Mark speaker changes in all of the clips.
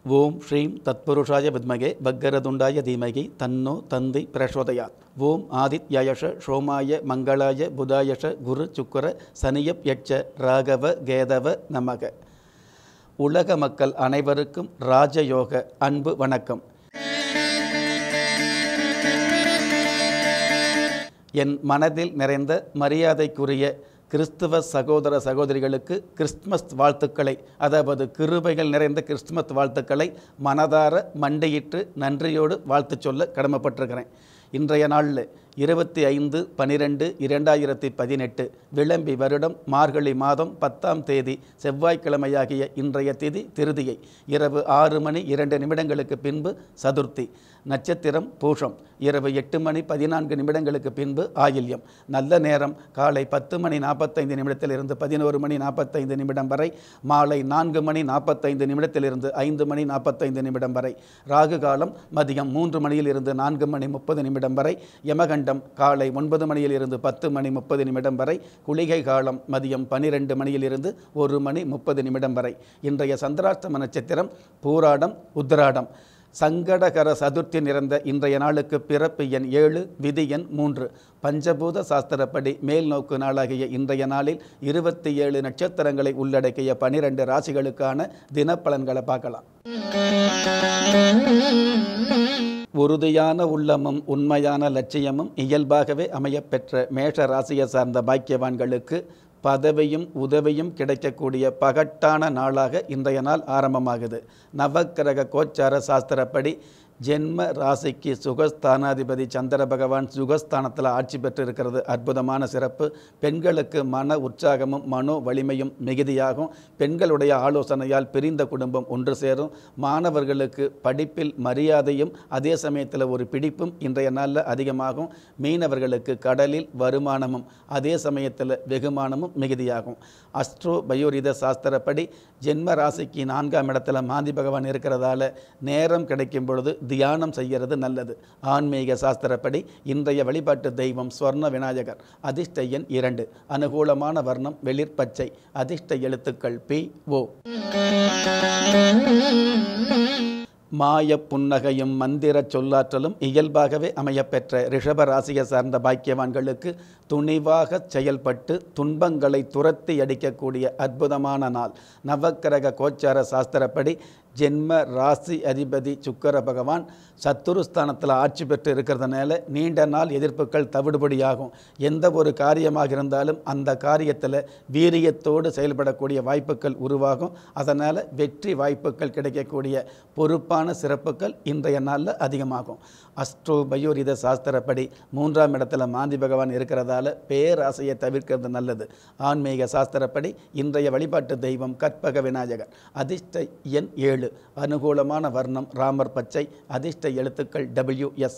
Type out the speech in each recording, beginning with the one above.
Speaker 1: ஓம் ஸ்ரீம் தத்புருஷாய வித்மகே பக்கரதுண்டாய தீமகி தன்னோ தந்தி பிரசோதயாத் ஓம் ஆதித்யாயஷ சோமாய மங்களாய புதாயஷ குரு சுக்கர சனியப் யட்ச ராகவ கேதவ நமக உலக மக்கள் அனைவருக்கும் ராஜயோக அன்பு வணக்கம் என் மனதில் நிறைந்த மரியாதைக்குரிய கிறிஸ்துவ சகோதர சகோதரிகளுக்கு கிறிஸ்துமஸ் வாழ்த்துக்களை அதாவது கிருபைகள் நிறைந்த கிறிஸ்துமஸ் வாழ்த்துக்களை மனதார மண்டியிட்டு நன்றியோடு வாழ்த்து சொல்ல கடமைப்பட்டிருக்கிறேன் இன்றைய நாளில் இருபத்தி ஐந்து பனிரெண்டு இரண்டாயிரத்தி பதினெட்டு விளம்பி வருடம் மார்கழி மாதம் பத்தாம் தேதி செவ்வாய்க்கிழமையாகிய இன்றைய திதி திருதியை இரவு ஆறு மணி இரண்டு நிமிடங்களுக்கு பின்பு சதுர்த்தி நட்சத்திரம் பூஷம் இரவு எட்டு மணி பதினான்கு நிமிடங்களுக்கு பின்பு ஆயில்யம் நல்ல நேரம் காலை பத்து மணி நாற்பத்தைந்து நிமிடத்திலிருந்து பதினோரு மணி நாற்பத்தைந்து நிமிடம் வரை மாலை நான்கு மணி நாற்பத்தைந்து நிமிடத்திலிருந்து ஐந்து மணி நாற்பத்தைந்து நிமிடம் வரை ராகு காலம் மதியம் மூன்று மணியிலிருந்து நான்கு மணி முப்பது நிமிடம் வரை யமகண்டம் காலை ஒன்பது மணியிலிருந்து பத்து மணி முப்பது நிமிடம் வரை குளிகை காலம் மதியம் பனிரெண்டு மணியிலிருந்து ஒரு மணி முப்பது நிமிடம் வரை இன்றைய சந்திராஷ்டம நட்சத்திரம் பூராடம் உத்திராடம் சங்கடகர சதுர்த்தி நிறைந்த இன்றைய நாளுக்கு பிறப்பு எண் ஏழு விதி எண் மூன்று பஞ்சபூத சாஸ்திரப்படி மேல் நோக்கு நாளாகிய இன்றைய நாளில் இருபத்தி ஏழு நட்சத்திரங்களை உள்ளடக்கிய பனிரெண்டு ராசிகளுக்கான தினப்பலன்களை பார்க்கலாம் உறுதியான உள்ளமும் உண்மையான லட்சியமும் இயல்பாகவே அமையப்பெற்ற மேஷ ராசியை சார்ந்த பாக்கியவான்களுக்கு பதவியும் உதவியும் கிடைக்கக்கூடிய பகட்டான நாளாக இன்றைய நாள் ஆரம்பமாகுது நவக்கிரக கோச்சார சாஸ்திரப்படி ஜென்ம ராசிக்கு சுகஸ்தானாதிபதி சந்திர பகவான் சுகஸ்தானத்தில் ஆட்சி பெற்று இருக்கிறது அற்புதமான சிறப்பு பெண்களுக்கு மன உற்சாகமும் மனோ வலிமையும் மிகுதியாகும் பெண்களுடைய ஆலோசனையால் பிரிந்த குடும்பம் ஒன்று சேரும் மாணவர்களுக்கு படிப்பில் மரியாதையும் அதே சமயத்தில் ஒரு பிடிப்பும் இன்றைய நாளில் அதிகமாகும் மீனவர்களுக்கு கடலில் வருமானமும் அதே சமயத்தில் வெகுமானமும் மிகுதியாகும் அஸ்ட்ரோ பயோரித சாஸ்திரப்படி ஜென்ம ராசிக்கு நான்காம் இடத்துல மாந்தி பகவான் இருக்கிறதால நேரம் கிடைக்கும் பொழுது தியானம் செய்கிறது நல்லது ஆன்மீக சாஸ்திரப்படி இன்றைய வழிபாட்டு தெய்வம் ஸ்வர்ண விநாயகர் அதிர்ஷ்ட எண் இரண்டு அனுகூலமான வர்ணம் வெளிர் பச்சை அதிர்ஷ்ட எழுத்துக்கள் பி ஓ மாய புன்னகையும் மந்திர சொல்லாற்றலும் இயல்பாகவே அமையப்பெற்ற ரிஷப ராசியை சார்ந்த பாக்கியவான்களுக்கு துணிவாக செயல்பட்டு துன்பங்களை துரத்தி அடிக்கக்கூடிய அற்புதமான நாள் நவக்கிரக கோச்சார சாஸ்திரப்படி ஜென்ம ராசி அதிபதி சுக்கர பகவான் சத்துருஸ்தானத்தில் ஆட்சி பெற்று இருக்கிறதுனால நீண்ட நாள் எதிர்ப்புகள் தவிடுபடியாகும் எந்த ஒரு காரியமாக இருந்தாலும் அந்த காரியத்தில் வீரியத்தோடு செயல்படக்கூடிய வாய்ப்புகள் உருவாகும் அதனால் வெற்றி வாய்ப்புகள் கிடைக்கக்கூடிய பொறுப்பான சிறப்புகள் இன்றைய நாளில் அதிகமாகும் அஸ்ட்ரோ பயோரித சாஸ்திரப்படி மூன்றாம் இடத்துல மாந்தி பகவான் இருக்கிறதால பேராசையை தவிர்க்கிறது நல்லது ஆன்மீக சாஸ்திரப்படி இன்றைய வழிபாட்டு தெய்வம் கற்பக விநாயகர் அதிர்ஷ்ட எண் ஏழு அனுகூலமான வர்ணம் ராமர் பச்சை அதிர்ஷ்ட எழுத்துக்கள் டபிள்யூ எஸ்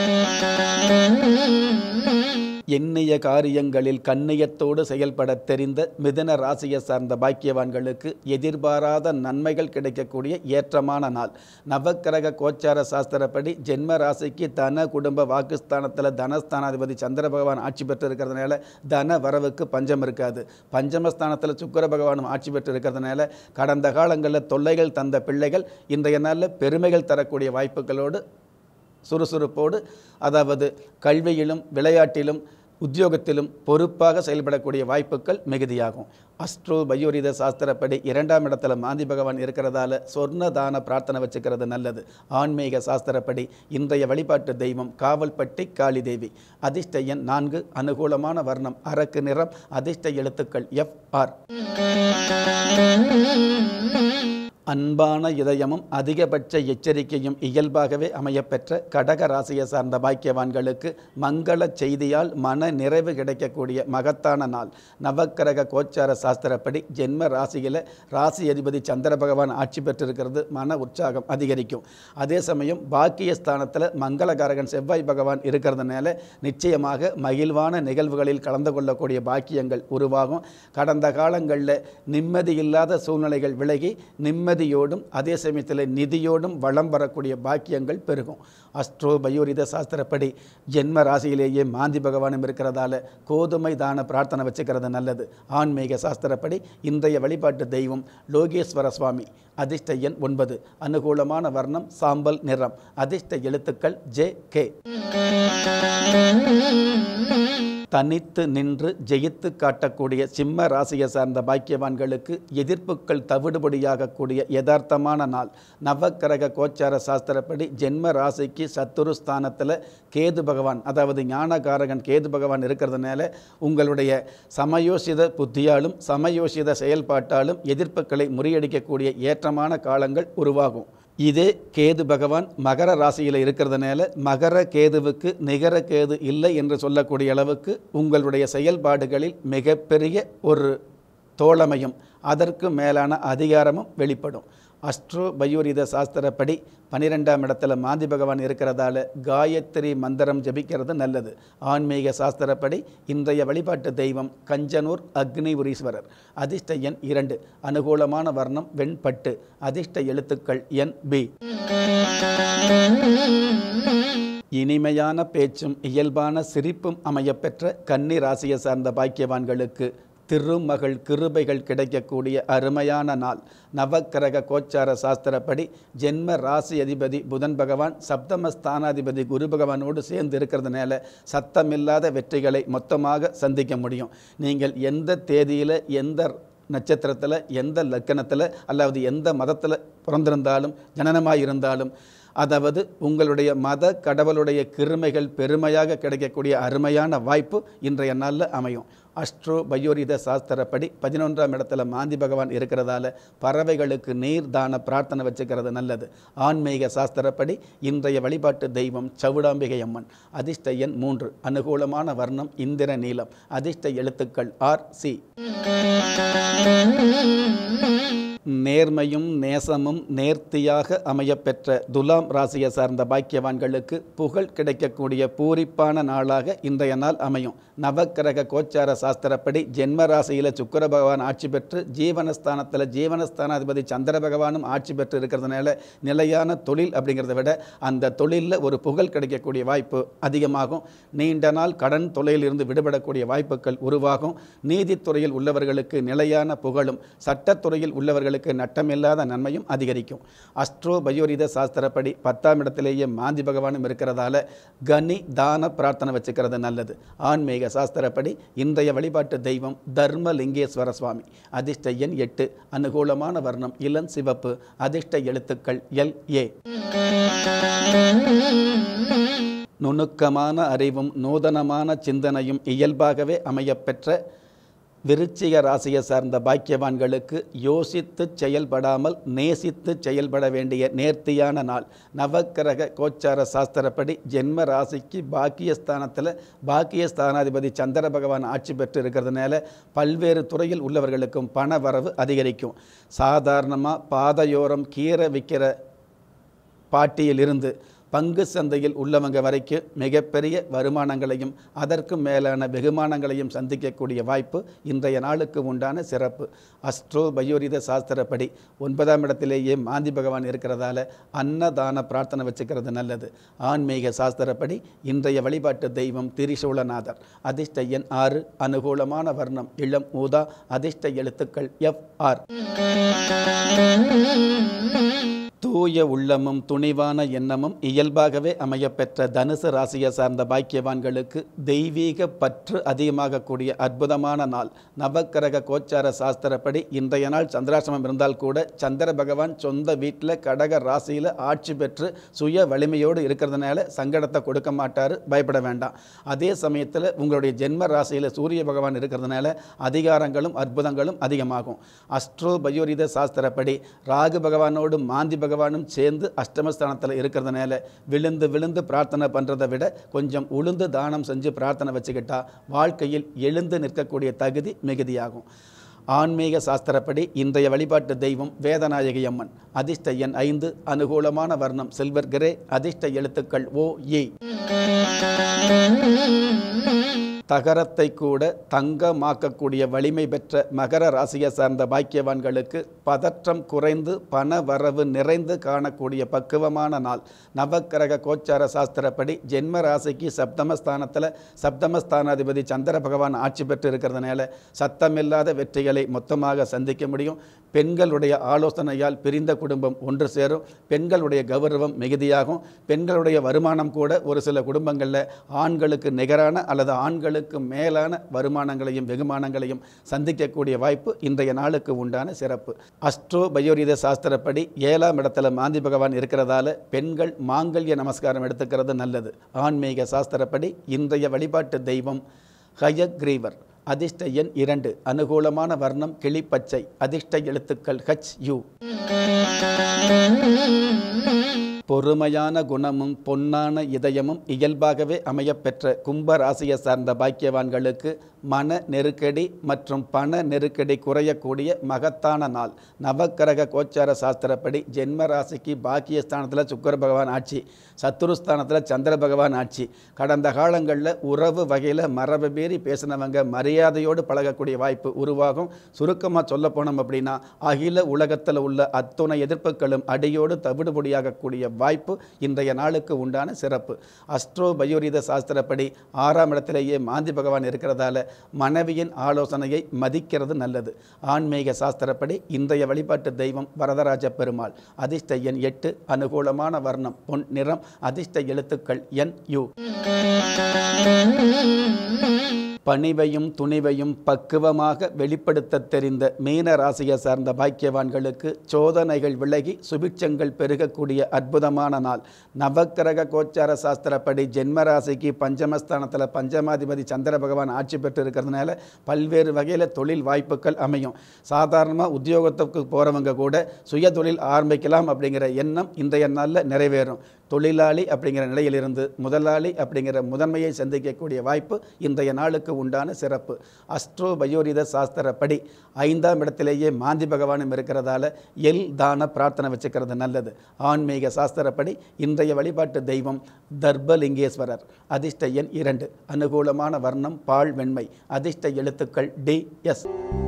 Speaker 1: எண்ணிய காரியங்களில் கண்ணியத்தோடு செயல்பட தெரிந்த மிதன ராசியை சார்ந்த பாக்கியவான்களுக்கு எதிர்பாராத நன்மைகள் கிடைக்கக்கூடிய ஏற்றமான நாள் நவக்கிரக கோச்சார சாஸ்திரப்படி ஜென்ம ராசிக்கு தன குடும்ப வாக்குஸ்தானத்தில் தனஸ்தானாதிபதி சந்திர பகவான் ஆட்சி பெற்று இருக்கிறதுனால தன வரவுக்கு பஞ்சம் இருக்காது பஞ்சமஸ்தானத்தில் சுக்கர பகவானும் ஆட்சி பெற்று இருக்கிறதுனால கடந்த காலங்களில் தொல்லைகள் தந்த பிள்ளைகள் இன்றைய நாளில் பெருமைகள் தரக்கூடிய வாய்ப்புகளோடு சுறுசுறுப்போடு அதாவது கல்வியிலும் விளையாட்டிலும் உத்தியோகத்திலும் பொறுப்பாக செயல்படக்கூடிய வாய்ப்புகள் மிகுதியாகும் அஸ்ட்ரோ பயோரித சாஸ்திரப்படி இரண்டாம் இடத்துல மாந்தி பகவான் இருக்கிறதால சொர்ணதான பிரார்த்தனை வச்சுக்கிறது நல்லது ஆன்மீக சாஸ்திரப்படி இன்றைய வழிபாட்டு தெய்வம் காவல்பட்டி காளி தேவி அதிர்ஷ்ட எண் நான்கு அனுகூலமான வர்ணம் அரக்கு நிறம் அதிர்ஷ்ட எழுத்துக்கள் எஃப் ஆர் அன்பான இதயமும் அதிகபட்ச எச்சரிக்கையும் இயல்பாகவே அமையப்பெற்ற கடக ராசியை சார்ந்த பாக்கியவான்களுக்கு மங்கள செய்தியால் மன நிறைவு கிடைக்கக்கூடிய மகத்தான நாள் நவக்கிரக கோச்சார சாஸ்திரப்படி ஜென்ம ராசியில் ராசி அதிபதி சந்திர பகவான் ஆட்சி பெற்றிருக்கிறது மன உற்சாகம் அதிகரிக்கும் அதே சமயம் பாக்கிய ஸ்தானத்தில் மங்களகாரகன் செவ்வாய் பகவான் இருக்கிறதுனால நிச்சயமாக மகிழ்வான நிகழ்வுகளில் கலந்து கொள்ளக்கூடிய பாக்கியங்கள் உருவாகும் கடந்த காலங்களில் நிம்மதி இல்லாத சூழ்நிலைகள் விலகி நிம்மதி நிம்மதியோடும் அதே சமயத்தில் நிதியோடும் வளம் வரக்கூடிய பாக்கியங்கள் பெருகும் அஸ்ட்ரோ பயோரித சாஸ்திரப்படி ஜென்ம ராசியிலேயே மாந்தி பகவானும் இருக்கிறதால கோதுமை தான பிரார்த்தனை வச்சுக்கிறது நல்லது ஆன்மீக சாஸ்திரப்படி இன்றைய வழிபாட்டு தெய்வம் லோகேஸ்வர சுவாமி அதிர்ஷ்ட எண் ஒன்பது அனுகூலமான வர்ணம் சாம்பல் நிறம் அதிர்ஷ்ட எழுத்துக்கள் ஜே கே தனித்து நின்று ஜெயித்து காட்டக்கூடிய சிம்ம ராசியை சார்ந்த பாக்கியவான்களுக்கு எதிர்ப்புகள் தவிடுபடியாகக்கூடிய யதார்த்தமான நாள் நவக்கிரக கோச்சார சாஸ்திரப்படி ஜென்ம ராசிக்கு சத்துரு ஸ்தானத்தில் கேது பகவான் அதாவது ஞானகாரகன் கேது பகவான் இருக்கிறதுனால உங்களுடைய சமயோசித புத்தியாலும் சமயோசித செயல்பாட்டாலும் எதிர்ப்புகளை முறியடிக்கக்கூடிய ஏற்றமான காலங்கள் உருவாகும் இதே கேது பகவான் மகர ராசியில் இருக்கிறதுனால மகர கேதுவுக்கு நிகர கேது இல்லை என்று சொல்லக்கூடிய அளவுக்கு உங்களுடைய செயல்பாடுகளில் மிகப்பெரிய ஒரு தோழமையும் அதற்கு மேலான அதிகாரமும் வெளிப்படும் அஸ்ட்ரோ பயோரித சாஸ்திரப்படி பன்னிரெண்டாம் இடத்துல மாந்தி பகவான் இருக்கிறதால காயத்ரி மந்திரம் ஜபிக்கிறது நல்லது ஆன்மீக சாஸ்திரப்படி இன்றைய வழிபாட்டு தெய்வம் கஞ்சனூர் அக்னி உரீஸ்வரர் அதிர்ஷ்ட எண் இரண்டு அனுகூலமான வர்ணம் வெண்பட்டு அதிர்ஷ்ட எழுத்துக்கள் என் பி இனிமையான பேச்சும் இயல்பான சிரிப்பும் அமையப்பெற்ற கன்னி ராசியை சார்ந்த பாக்கியவான்களுக்கு திருமகள் கிருபைகள் கிடைக்கக்கூடிய அருமையான நாள் நவக்கிரக கோச்சார சாஸ்திரப்படி ஜென்ம ராசி அதிபதி புதன் பகவான் சப்தம ஸ்தானாதிபதி குரு பகவானோடு சேர்ந்து இருக்கிறதுனால சத்தமில்லாத வெற்றிகளை மொத்தமாக சந்திக்க முடியும் நீங்கள் எந்த தேதியில் எந்த நட்சத்திரத்தில் எந்த லக்கணத்தில் அல்லது எந்த மதத்தில் பிறந்திருந்தாலும் ஜனனமாக இருந்தாலும் அதாவது உங்களுடைய மத கடவுளுடைய கிருமைகள் பெருமையாக கிடைக்கக்கூடிய அருமையான வாய்ப்பு இன்றைய நாளில் அமையும் அஸ்ட்ரோ பயோரித சாஸ்திரப்படி பதினொன்றாம் இடத்துல மாந்தி பகவான் இருக்கிறதால பறவைகளுக்கு நீர் தான பிரார்த்தனை வச்சுக்கிறது நல்லது ஆன்மீக சாஸ்திரப்படி இன்றைய வழிபாட்டு தெய்வம் சவுடாம்பிகை அம்மன் அதிர்ஷ்ட எண் மூன்று அனுகூலமான வர்ணம் இந்திர நீலம் அதிர்ஷ்ட எழுத்துக்கள் ஆர் சி நேர்மையும் நேசமும் நேர்த்தியாக அமையப்பெற்ற துலாம் ராசியை சார்ந்த பாக்கியவான்களுக்கு புகழ் கிடைக்கக்கூடிய பூரிப்பான நாளாக இன்றைய நாள் அமையும் நவக்கிரக கோச்சார சாஸ்திரப்படி ஜென்ம ராசியில் சுக்கர பகவான் ஆட்சி பெற்று ஜீவனஸ்தானத்தில் ஜீவனஸ்தானாதிபதி சந்திர பகவானும் ஆட்சி பெற்று இருக்கிறதுனால நிலையான தொழில் அப்படிங்கிறத விட அந்த தொழிலில் ஒரு புகழ் கிடைக்கக்கூடிய வாய்ப்பு அதிகமாகும் நீண்ட நாள் கடன் தொழிலிருந்து விடுபடக்கூடிய வாய்ப்புகள் உருவாகும் நீதித்துறையில் உள்ளவர்களுக்கு நிலையான புகழும் சட்டத்துறையில் உள்ளவர்களுக்கு நட்டமில்லாத நன்மையும் அதிகரிக்கும் அஸ்ட்ரோ பயோரித சாஸ்திரப்படி பத்தாம் இடத்திலேயே மாந்தி பகவானும் இருக்கிறதால கனி தான பிரார்த்தனை வச்சுக்கிறது நல்லது ஆன்மீக சாஸ்திரப்படி இன்றைய வழிபாட்டு தெய்வம் தர்மலிங்கேஸ்வர சுவாமி அதிர்ஷ்ட எண் எட்டு அனுகூலமான வர்ணம் இளம் சிவப்பு அதிர்ஷ்ட எழுத்துக்கள் எல் ஏ நுணுக்கமான அறிவும் நூதனமான சிந்தனையும் இயல்பாகவே அமையப்பெற்ற விருச்சிக ராசியை சார்ந்த பாக்கியவான்களுக்கு யோசித்து செயல்படாமல் நேசித்து செயல்பட வேண்டிய நேர்த்தியான நாள் நவக்கிரக கோச்சார சாஸ்திரப்படி ஜென்ம ராசிக்கு பாக்கியஸ்தானத்தில் பாக்கியஸ்தானாதிபதி சந்திர பகவான் ஆட்சி பெற்று இருக்கிறதுனால பல்வேறு துறையில் உள்ளவர்களுக்கும் பண வரவு அதிகரிக்கும் சாதாரணமாக பாதையோரம் கீரை விற்கிற பாட்டியிலிருந்து பங்கு சந்தையில் உள்ளவங்க வரைக்கும் மிகப்பெரிய வருமானங்களையும் அதற்கு மேலான வெகுமானங்களையும் சந்திக்கக்கூடிய வாய்ப்பு இன்றைய நாளுக்கு உண்டான சிறப்பு அஸ்ட்ரோ பயோரித சாஸ்திரப்படி ஒன்பதாம் இடத்திலேயே மாந்தி பகவான் இருக்கிறதால அன்னதான பிரார்த்தனை வச்சுக்கிறது நல்லது ஆன்மீக சாஸ்திரப்படி இன்றைய வழிபாட்டு தெய்வம் திரிசூலநாதர் அதிர்ஷ்ட எண் ஆறு அனுகூலமான வர்ணம் இளம் ஊதா அதிர்ஷ்ட எழுத்துக்கள் எஃப் ஆர் தூய உள்ளமும் துணிவான எண்ணமும் இயல்பாகவே அமையப்பெற்ற தனுசு ராசியை சார்ந்த பாக்கியவான்களுக்கு தெய்வீக பற்று அதிகமாகக்கூடிய அற்புதமான நாள் நவக்கிரக கோச்சார சாஸ்திரப்படி இன்றைய நாள் சந்திராசிரமம் இருந்தால் கூட சந்திர பகவான் சொந்த வீட்டில் கடக ராசியில் ஆட்சி பெற்று சுய வலிமையோடு இருக்கிறதுனால சங்கடத்தை கொடுக்க மாட்டார் பயப்பட வேண்டாம் அதே சமயத்தில் உங்களுடைய ஜென்ம ராசியில் சூரிய பகவான் இருக்கிறதுனால அதிகாரங்களும் அற்புதங்களும் அதிகமாகும் அஸ்ட்ரோ பயோரித சாஸ்திரப்படி ராகு பகவானோடு மாந்தி பகவானும் சேர்ந்து அஷ்டமஸ்தானத்தில் இருக்கிறதுனால விழுந்து விழுந்து பிரார்த்தனை பண்ணுறதை விட கொஞ்சம் உளுந்து தானம் செஞ்சு பிரார்த்தனை வச்சுக்கிட்டா வாழ்க்கையில் எழுந்து நிற்கக்கூடிய தகுதி மிகுதியாகும் ஆன்மீக சாஸ்திரப்படி இன்றைய வழிபாட்டு தெய்வம் வேதநாயகி அம்மன் அதிர்ஷ்ட எண் ஐந்து அனுகூலமான வர்ணம் சில்வர் கிரே அதிர்ஷ்ட எழுத்துக்கள் ஓ ஏ தகரத்தை கூட தங்கமாக்கக்கூடிய வலிமை பெற்ற மகர ராசியை சார்ந்த பாக்கியவான்களுக்கு பதற்றம் குறைந்து பண வரவு நிறைந்து காணக்கூடிய பக்குவமான நாள் நவக்கிரக கோச்சார சாஸ்திரப்படி ஜென்ம ராசிக்கு சப்தமஸ்தானத்தில் சப்தமஸ்தானாதிபதி சந்திர பகவான் ஆட்சி பெற்று இருக்கிறதுனால சத்தமில்லாத வெற்றிகளை மொத்தமாக சந்திக்க முடியும் பெண்களுடைய ஆலோசனையால் பிரிந்த குடும்பம் ஒன்று சேரும் பெண்களுடைய கௌரவம் மிகுதியாகும் பெண்களுடைய வருமானம் கூட ஒரு சில குடும்பங்களில் ஆண்களுக்கு நிகரான அல்லது ஆண்களுக்கு மேலான வருமானங்களையும் வெகுமானங்களையும் சந்திக்கக்கூடிய வாய்ப்பு இன்றைய நாளுக்கு உண்டான சிறப்பு அஸ்ட்ரோ பயோரித சாஸ்திரப்படி ஏழாம் இடத்துல மாந்தி பகவான் இருக்கிறதால பெண்கள் மாங்கல்ய நமஸ்காரம் எடுத்துக்கிறது நல்லது ஆன்மீக சாஸ்திரப்படி இன்றைய வழிபாட்டு தெய்வம் ஹயக்ரீவர் அதிர்ஷ்ட எண் இரண்டு அனுகூலமான வர்ணம் கிளிப்பச்சை அதிர்ஷ்ட எழுத்துக்கள் ஹச் யூ பொறுமையான குணமும் பொன்னான இதயமும் இயல்பாகவே அமையப்பெற்ற கும்ப ராசியை சார்ந்த பாக்கியவான்களுக்கு மன நெருக்கடி மற்றும் பண நெருக்கடி குறையக்கூடிய மகத்தான நாள் நவக்கிரக கோச்சார சாஸ்திரப்படி ஜென்ம ராசிக்கு பாக்கியஸ்தானத்தில் சுக்கர பகவான் ஆட்சி சத்துருஸ்தானத்தில் சந்திர பகவான் ஆட்சி கடந்த காலங்களில் உறவு வகையில் மரபு மீறி பேசினவங்க மரியாதையோடு பழகக்கூடிய வாய்ப்பு உருவாகும் சுருக்கமாக சொல்ல போனோம் அப்படின்னா அகில உலகத்தில் உள்ள அத்துணை எதிர்ப்புகளும் அடியோடு தவிடுபொடியாகக்கூடிய வாய்ப்பு இன்றைய நாளுக்கு உண்டான சிறப்பு அஸ்ட்ரோ பயோரித சாஸ்திரப்படி ஆறாம் இடத்திலேயே மாந்தி பகவான் இருக்கிறதால மனைவியின் ஆலோசனையை மதிக்கிறது நல்லது ஆன்மீக சாஸ்திரப்படி இன்றைய வழிபாட்டு தெய்வம் வரதராஜ பெருமாள் அதிர்ஷ்ட எண் எட்டு அனுகூலமான வர்ணம் பொன் நிறம் அதிர்ஷ்ட எழுத்துக்கள் என் யு பணிவையும் துணிவையும் பக்குவமாக வெளிப்படுத்த தெரிந்த மீன ராசியை சார்ந்த பாக்கியவான்களுக்கு சோதனைகள் விலகி சுபிட்சங்கள் பெருகக்கூடிய அற்புதமான நாள் நவக்கிரக கோச்சார சாஸ்திரப்படி ஜென்ம ராசிக்கு பஞ்சமஸ்தானத்தில் பஞ்சமாதிபதி சந்திர பகவான் ஆட்சி பெற்று இருக்கிறதுனால பல்வேறு வகையில் தொழில் வாய்ப்புகள் அமையும் சாதாரணமாக உத்தியோகத்துக்கு போகிறவங்க கூட சுய தொழில் ஆரம்பிக்கலாம் அப்படிங்கிற எண்ணம் இன்றைய நாளில் நிறைவேறும் தொழிலாளி அப்படிங்கிற நிலையிலிருந்து முதலாளி அப்படிங்கிற முதன்மையை சந்திக்கக்கூடிய வாய்ப்பு இன்றைய நாளுக்கு உண்டான சிறப்பு அஸ்ட்ரோ பயோரித சாஸ்திரப்படி ஐந்தாம் இடத்திலேயே மாந்தி பகவானும் இருக்கிறதால எல் தான பிரார்த்தனை வச்சுக்கிறது நல்லது ஆன்மீக சாஸ்திரப்படி இன்றைய வழிபாட்டு தெய்வம் தர்பலிங்கேஸ்வரர் அதிர்ஷ்ட எண் இரண்டு அனுகூலமான வர்ணம் பால் வெண்மை அதிர்ஷ்ட எழுத்துக்கள் டி எஸ்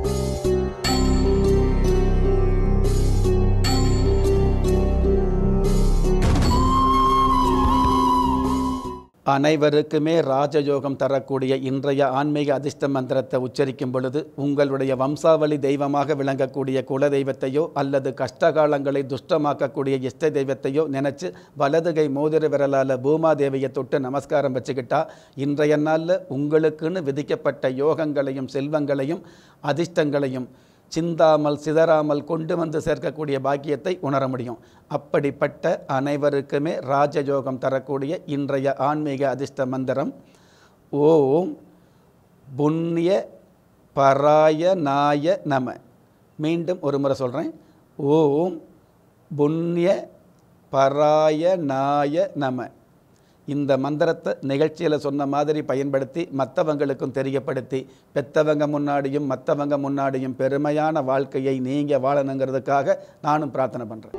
Speaker 1: அனைவருக்குமே ராஜயோகம் தரக்கூடிய இன்றைய ஆன்மீக அதிர்ஷ்ட மந்திரத்தை உச்சரிக்கும் பொழுது உங்களுடைய வம்சாவளி தெய்வமாக விளங்கக்கூடிய குல தெய்வத்தையோ அல்லது கஷ்டகாலங்களை துஷ்டமாக்கக்கூடிய இஷ்ட தெய்வத்தையோ நினச்சி வலதுகை மோதிர விரலால் பூமாதேவியை தொட்டு நமஸ்காரம் வச்சுக்கிட்டா இன்றைய நாளில் உங்களுக்குன்னு விதிக்கப்பட்ட யோகங்களையும் செல்வங்களையும் அதிர்ஷ்டங்களையும் சிந்தாமல் சிதறாமல் கொண்டு வந்து சேர்க்கக்கூடிய பாக்கியத்தை உணர முடியும் அப்படிப்பட்ட அனைவருக்குமே ராஜயோகம் தரக்கூடிய இன்றைய ஆன்மீக அதிர்ஷ்ட மந்திரம் ஓம் புண்ணிய பராய நாய நம மீண்டும் ஒரு முறை சொல்கிறேன் ஓம் புண்ணிய பராய நாய நம இந்த மந்திரத்தை நிகழ்ச்சியில் சொன்ன மாதிரி பயன்படுத்தி மற்றவங்களுக்கும் தெரியப்படுத்தி பெத்தவங்க முன்னாடியும் மற்றவங்க முன்னாடியும் பெருமையான வாழ்க்கையை நீங்கள் வாழணுங்கிறதுக்காக நானும் பிரார்த்தனை பண்ணுறேன்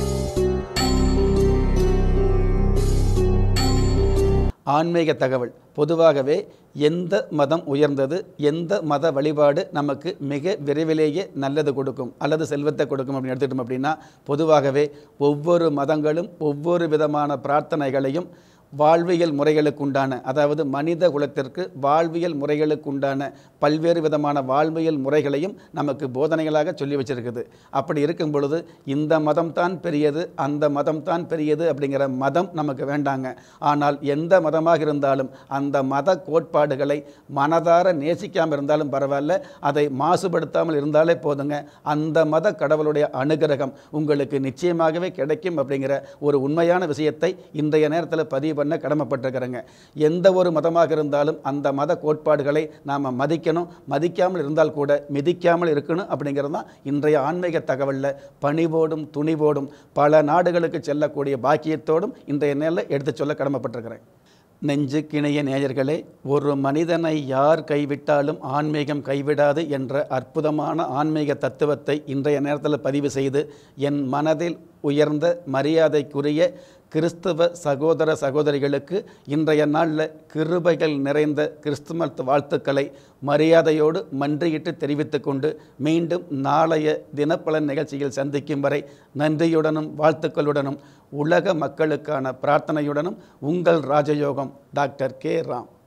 Speaker 1: ஆன்மீக தகவல் பொதுவாகவே எந்த மதம் உயர்ந்தது எந்த மத வழிபாடு நமக்கு மிக விரைவிலேயே நல்லது கொடுக்கும் அல்லது செல்வத்தை கொடுக்கும் அப்படின்னு எடுத்துக்கிட்டோம் அப்படின்னா பொதுவாகவே ஒவ்வொரு மதங்களும் ஒவ்வொரு விதமான பிரார்த்தனைகளையும் வாழ்வியல் முறைகளுக்குண்டான அதாவது மனித குலத்திற்கு வாழ்வியல் முறைகளுக்குண்டான பல்வேறு விதமான வாழ்வியல் முறைகளையும் நமக்கு போதனைகளாக சொல்லி வச்சிருக்குது அப்படி இருக்கும் பொழுது இந்த மதம் தான் பெரியது அந்த மதம் தான் பெரியது அப்படிங்கிற மதம் நமக்கு வேண்டாங்க ஆனால் எந்த மதமாக இருந்தாலும் அந்த மத கோட்பாடுகளை மனதார நேசிக்காமல் இருந்தாலும் பரவாயில்ல அதை மாசுபடுத்தாமல் இருந்தாலே போதுங்க அந்த மத கடவுளுடைய அனுகிரகம் உங்களுக்கு நிச்சயமாகவே கிடைக்கும் அப்படிங்கிற ஒரு உண்மையான விஷயத்தை இன்றைய நேரத்தில் பதிவு பண்ண கடமைப்பட்டிருக்கிறேங்க எந்த ஒரு மதமாக இருந்தாலும் அந்த மத கோட்பாடுகளை நாம் மதிக்கணும் மதிக்காமல் இருந்தால் கூட மிதிக்காமல் இருக்கணும் அப்படிங்கிறது தான் இன்றைய ஆன்மீக தகவலில் பணிவோடும் துணிவோடும் பல நாடுகளுக்கு செல்லக்கூடிய பாக்கியத்தோடும் இன்றைய நேரில் எடுத்துச் சொல்ல கடமைப்பட்டிருக்கிறேன் நெஞ்சுக்கிணைய நேயர்களே ஒரு மனிதனை யார் கைவிட்டாலும் ஆன்மீகம் கைவிடாது என்ற அற்புதமான ஆன்மீக தத்துவத்தை இன்றைய நேரத்தில் பதிவு செய்து என் மனதில் உயர்ந்த மரியாதைக்குரிய கிறிஸ்தவ சகோதர சகோதரிகளுக்கு இன்றைய நாளில் கிருபைகள் நிறைந்த கிறிஸ்துமத் வாழ்த்துக்களை மரியாதையோடு மன்றியிட்டு தெரிவித்துக் கொண்டு மீண்டும் நாளைய தினப்பலன் நிகழ்ச்சியில் சந்திக்கும் வரை நன்றியுடனும் வாழ்த்துக்களுடனும் உலக மக்களுக்கான பிரார்த்தனையுடனும் உங்கள் ராஜயோகம் டாக்டர் கே ராம்